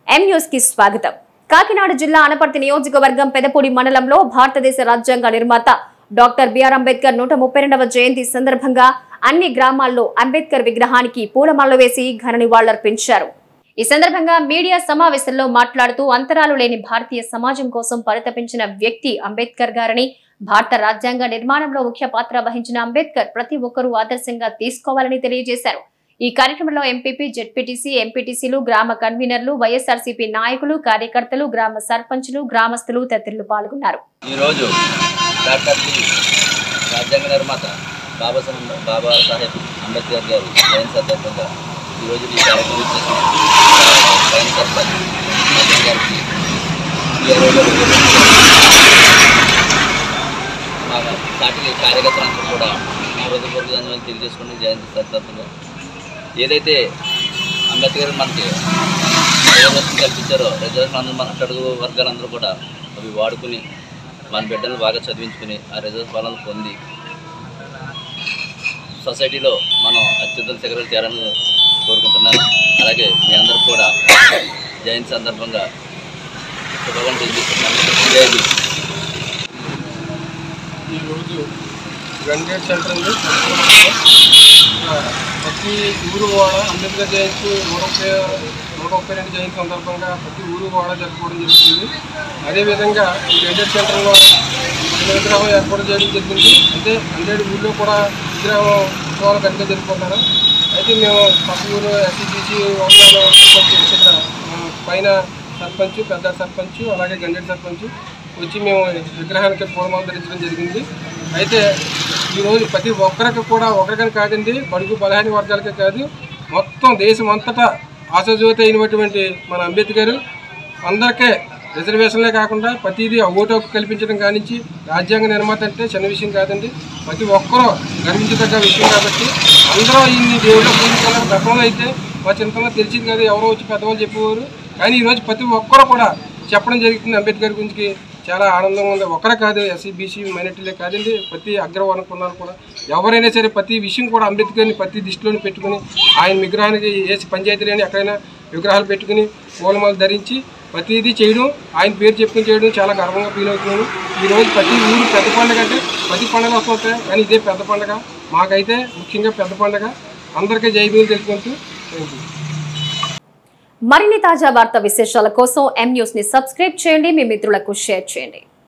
M news కి స్వాగతం కాకినాడ జిల్లా అనపర్తి నియోజకవర్గం పెదపూడి మండలంలో భారతదేశ రాజ్యాంగ నిర్మాత డాక్టర్ బిఆర్ అంబేద్కర్ నూట ముప్పై రెండవ జయంతి సందర్భంగా అన్ని గ్రామాల్లో అంబేద్కర్ విగ్రహానికి పూలమాలలు వేసి ఘన నివాళులర్పించారు ఈ సందర్భంగా మీడియా సమావేశంలో మాట్లాడుతూ అంతరాలు లేని భారతీయ సమాజం కోసం పరితపించిన వ్యక్తి అంబేద్కర్ గారని భారత రాజ్యాంగ నిర్మాణంలో ముఖ్య పాత్ర వహించిన అంబేద్కర్ ప్రతి ఒక్కరూ ఆదర్శంగా తీసుకోవాలని తెలియజేశారు ఈ కార్యక్రమంలో ఎంపీపీ జెడ్పీటీసీ ఎంపీటీసీలు గ్రామ కన్వీనర్లు వైఎస్ఆర్సీపీ నాయకులు కార్యకర్తలు గ్రామ సర్పంచులు గ్రామస్తులు తదితరులు పాల్గొన్నారు ఈరోజు డాక్టర్ బి రాజ్యాంగ నిర్మాత బాబా సాహెబ్ బాబా సాహెబ్ అంబేద్కర్ గారు జయంతి సందర్భంగా ఈరోజు ఈ కార్యక్రమం చేసిన జైన్ సర్పంచ్ మధ్య గారికి ఈ రోజు మా పార్టీ కార్యకర్తలందరూ కూడా హృదయపూర్వక ధన్యవాదాలు తెలియజేసుకుని జయంతి సందర్భంగా ఏదైతే అంబేద్కర్ మనకి రిజర్వేషన్ కల్పించారో రిజర్వేషన్ అందరూ మన అట్టడుగు వర్గాలందరూ కూడా అవి వాడుకుని మన బిడ్డలు బాగా చదివించుకుని ఆ రిజర్వ్ ఫలాలను పొంది సొసైటీలో మనం అత్యుత్తమ శిఖరాలు చేరాలని కోరుకుంటున్నాను అలాగే మీ అందరూ కూడా జయంతి సందర్భంగా శుభాకాంక్షలు తెలియజేస్తున్నాను జై భీమ్. ఈరోజు గంగేట్ సెంటర్ ఉంది ఆ, ప్రతి ఊరు వాడ అంబేద్కర్ జయంతి నూట ముప్పై నూట ముప్పై రెండు జయంతి సందర్భంగా ప్రతి ఊరు వాడ జరుపుకోవడం జరుగుతుంది అదేవిధంగా ఈ గంగేట్ సెంటర్లో చిన్న విగ్రహం ఏర్పాటు చేయడం జరిగింది అంటే హండ్రెడ్ ఊళ్ళో కూడా విగ్రహం ఉత్సవాలు కనుక జరుపుకుంటారు అయితే మేము పక్క ఊరు ఎస్సీబీసీ వంశాలు ఇక్కడ ఆ, పైన సర్పంచ్ పెద్ద సర్పంచ్ అలాగే గండెడ్ సర్పంచ్ వచ్చి మేము విగ్రహానికి పూలమాల ధరించడం జరిగింది అయితే ఈరోజు ప్రతి ఒక్కరికి కూడా ఒకరికని కాదండి బడుగు బలహీన వర్గాలకే కాదు మొత్తం దేశం అంతటా ఆశాజ్యోతి అయినటువంటి మన అంబేద్కర్ అందరికీ రిజర్వేషన్లే కాకుండా ప్రతిదీ ఓటు హక్కు కల్పించడం కానించి రాజ్యాంగ నిర్మాత అంటే చిన్న విషయం కాదండి ప్రతి ఒక్కరూ గర్వించదగ్గ విషయం కాబట్టి అందరూ ఇన్ని దేవుళ్ళ పూజించాలని గతంలో అయితే మా చిన్నతనంలో తెలిసింది కదా ఎవరో వచ్చి పెద్దవాళ్ళు చెప్పేవారు కానీ ఈరోజు ప్రతి ఒక్కరూ కూడా చెప్పడం జరుగుతుంది అంబేద్కర్ గురించి చాలా ఆనందంగా ఉంది ఒకరే కాదు ఎస్సీ బీసీ మైనార్టీలే కాదండి ప్రతి అగ్రవర్ణ కులాలు కూడా ఎవరైనా సరే ప్రతి విషయం కూడా అంబేద్కర్ని ప్రతి దృష్టిలోని పెట్టుకుని ఆయన విగ్రహానికి ఏ పంచాయతీలని ఎక్కడైనా విగ్రహాలు పెట్టుకుని పూలమాలు ధరించి ప్రతిదీ చేయడం ఆయన పేరు చెప్పుకుని చేయడం చాలా గర్వంగా ఫీల్ అవుతున్నాను ఈరోజు ప్రతి ఊరు పెద్ద పండుగ అంటే ప్రతి పండుగ వస్తుంటాయి కానీ ఇదే పెద్ద పండుగ మాకైతే ముఖ్యంగా పెద్ద పండుగ అందరికీ జైబీలు తెలుసుకుంటూ థ్యాంక్ యూ మరిన్ని తాజా వార్తా విశేషాల కోసం ఎం న్యూస్ ని సబ్స్క్రైబ్ చేయండి మీ మిత్రులకు షేర్ చేయండి